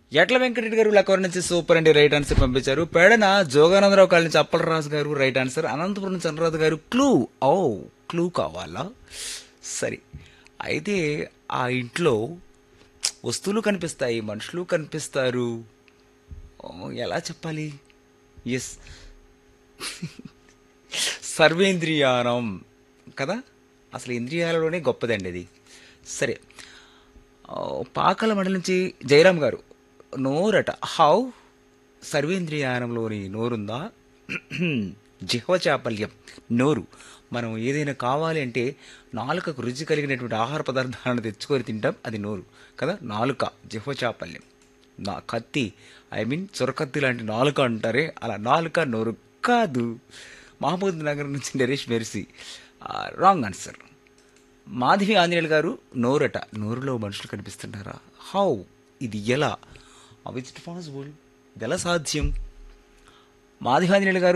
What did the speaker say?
ఎట్ల వెంకటరెడ్డి గారు లక్కవరం నుంచి సూపర్ అండి రైట్ ఆన్సర్ పంపించారు పేడన జోగానందరావు కాళ్ళ నుంచి అప్పలరాజు గారు రైట్ ఆన్సర్ అనంతపురం నుంచి అనురాధ గారు క్లూ ఓ క్లూ కావాలా సరే అయితే ఆ ఇంట్లో వస్తువులు కనిపిస్తాయి మనుషులు కనిపిస్తారు ఓ, ఎలా చెప్పాలి ఎస్ సర్వేంద్రియానం కదా అసలు ఇంద్రియాలలోనే గొప్పదండి అది సరే ఆ, పాకల మండలి నుంచి జయరామ్ గారు నోరట హౌ సర్వేంద్రియానంలోని నోరుందా జిహ్వ చాపల్యం నోరు మనం ఏదైనా కావాలి అంటే నాలుకకు రుచి కలిగినటువంటి ఆహార పదార్థాలను తెచ్చుకొని తింటాం అది నోరు కదా నాలుక జిహ్వ చాపల్యం నా కత్తి ఐ మీన్ చొరకత్తి లాంటి నాలుక అంటారే అలా నాలుక నోరు కాదు మహబూద్ నగర్ నుంచి నరేష్ మెర్సీ రాంగ్ ఆన్సర్ మాధవి ఆంజనేయులు గారు నోరట నోరులో మనుషులు కనిపిస్తున్నారా హౌ ఇది ఎలా హౌ ఇట్ పాసిబుల్ ఇది ఎలా సాధ్యం మాధవి ఆంజనేయులు గారు